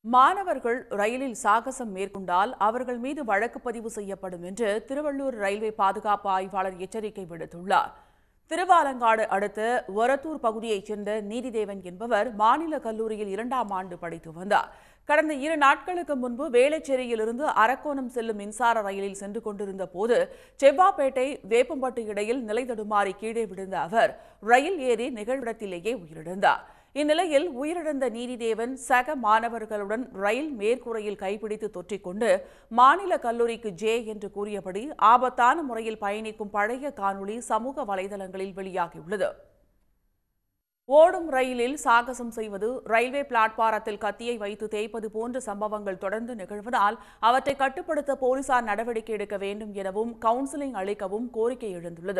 மாணவர்கள் ரயிலில் சாகசம் மேற்கொண்டால் அவர்கள் மீது வழக்கு பதிவு செய்யப்படும் என்று திருவள்ளூர் ரயில்வே பாதுகாப்பு ஆய்வாளர் எச்சரிக்கை விடுத்துள்ளார் திருவாலங்காடு அடுத்த ஒரத்தூர் பகுதியைச் சேர்ந்த நீதிதேவன் என்பவர் மாநில கல்லூரியில் இரண்டாம் ஆண்டு படித்து வந்தார் கடந்த இரு நாட்களுக்கு முன்பு வேளச்சேரியிலிருந்து அரக்கோணம் செல்லும் மின்சார ரயிலில் சென்று கொண்டிருந்த போது செவ்வாப்பேட்டை வேப்பம்பட்டு இடையில் நிலை தடுமாறி கீழே விழுந்த அவர் ரயில் ஏறி நிகழ்விடத்திலேயே உயிரிழந்தார் இந்நிலையில் உயிரிழந்த நீதிதேவன் சக மாணவர்களுடன் ரயில் மேற்கூரையில் கைப்பிடித்து தொற்றிக்கொண்டு மாநில கல்லூரிக்கு ஜே என்று கூறியபடி ஆபத்தான முறையில் பயணிக்கும் பழைய காணொளி சமூக வலைதளங்களில் வெளியாகியுள்ளது ஓடும் ரயிலில் சாகசம் செய்வது ரயில்வே பிளாட்பாரத்தில் கத்தியை வைத்து தேய்ப்பது போன்ற சம்பவங்கள் தொடர்ந்து நிகழ்வதால் அவற்றை கட்டுப்படுத்த போலீசார் நடவடிக்கை எடுக்க வேண்டும் எனவும் கவுன்சிலிங் அளிக்கவும் கோரிக்கை எழுந்துள்ளது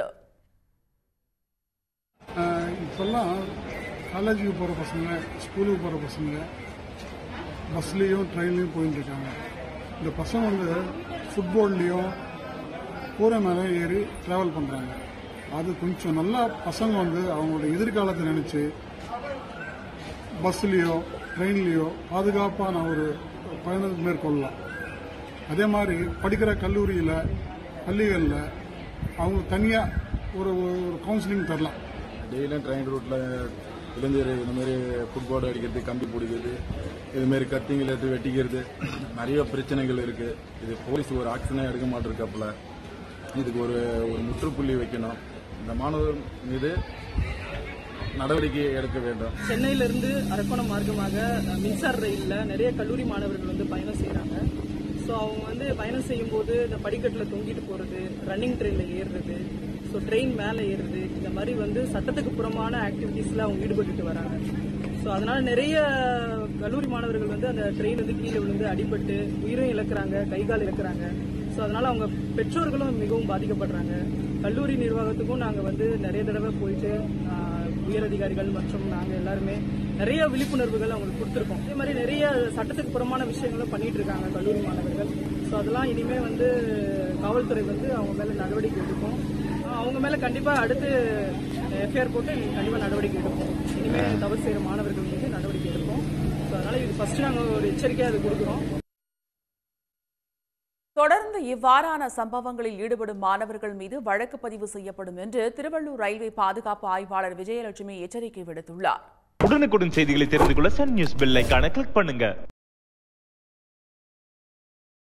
ஆஹ் இப்போல்லாம் காலேஜுக்கு போகிற பசங்க ஸ்கூலுக்கு போகிற பசங்க பஸ்லேயும் ட்ரெயின்லேயும் போயிட்டு இருக்காங்க இந்த பசங்க வந்து ஃபுட்போர்ட்லேயும் கூரை மேலே ஏறி ட்ராவல் பண்ணுறாங்க அது கொஞ்சம் நல்லா பசங்க வந்து அவங்களோட எதிர்காலத்தை நினச்சி பஸ்லேயோ ட்ரெயின்லேயோ பாதுகாப்பான ஒரு பயணம் மேற்கொள்ளலாம் அதே மாதிரி படிக்கிற கல்லூரியில் பள்ளிகளில் அவங்களுக்கு தனியாக ஒரு ஒரு கவுன்சிலிங் தரலாம் டெய்லியும் ட்ரெயின் ரூட்டில் இளைஞர் இந்த மாதிரி ஃபுட்பால் அடிக்கிறது கம்பி பிடிக்கிறது இதுமாரி கத்திங்களை எடுத்து வெட்டிக்கிறது நிறைய பிரச்சனைகள் இருக்கு இது போலீஸ் ஒரு ஆக்ஷனே எடுக்க மாட்டிருக்காப்புல இதுக்கு ஒரு ஒரு முற்றுப்புள்ளி வைக்கணும் இந்த மாணவர் மீது நடவடிக்கை எடுக்க வேண்டும் சென்னையிலிருந்து அரக்கோணம் மார்க்கமாக அஹ், மின்சார ரயிலில் நிறைய கல்லூரி மாணவர்கள் வந்து பயணம் செய்கிறாங்க ஸோ அவங்க வந்து பயணம் செய்யும்போது இந்த படிக்கட்டில் தொங்கிட்டு போகிறது ரன்னிங் ட்ரெயினில் ஏறுறது ஸோ ட்ரெயின் மேலே ஏறுறது இந்த மாதிரி வந்து சட்டத்துக்கு புறமான ஆக்டிவிட்டீஸில் அவங்க ஈடுபட்டுட்டு வராங்க ஸோ அதனால நிறைய கல்லூரி மாணவர்கள் வந்து அந்த ட்ரெயின் வந்து கீழே விழுந்து அடிபட்டு உயிரும் இழக்கிறாங்க கை கால் இழக்கிறாங்க ஸோ அதனால அவங்க பெற்றோர்களும் மிகவும் பாதிக்கப்படுறாங்க கல்லூரி நிர்வாகத்துக்கும் நாங்கள் வந்து நிறைய தடவை போயிட்டு ஆஹ், உயரதிகாரிகள் மற்றும் நாங்கள் எல்லாருமே நிறைய விழிப்புணர்வுகள் அவங்களுக்கு கொடுத்துருக்கோம் அதே மாதிரி நிறைய சட்டத்துக்கு புறமான விஷயங்களும் பண்ணிட்டு இருக்காங்க கல்லூரி மாணவர்கள் ஸோ அதெல்லாம் இனிமே வந்து காவல்துறை வந்து அவங்க மேல நடவடிக்கை எடுக்கும் ஆஹ், அவங்க மேல கண்டிப்பா அடுத்து எஃப்ஐஆர் போட்டு கண்டிப்பா நடவடிக்கை எடுப்போம் இனிமே தவறு செய்யற மாணவர்கள் மீது நடவடிக்கை எடுப்போம் ஸோ அதனால இது ஃபர்ஸ்ட் நாங்கள் ஒரு எச்சரிக்கையாக அது கொடுக்குறோம் தொடர்ந்து இவ்வாறான சம்பவங்களில் ஈடுபடும் மாணவர்கள் மீது வழக்கு பதிவு செய்யப்படும் என்று திருவள்ளூர் ரயில்வே பாதுகாப்பு ஆய்வாளர் விஜயலட்சுமி எச்சரிக்கை விடுத்துள்ளார் உடனுக்குடன் செய்திகளை தெரிந்து கொள்ள சன் நியூஸ் பெல் ஐகானை கிளிக் பண்ணுங்க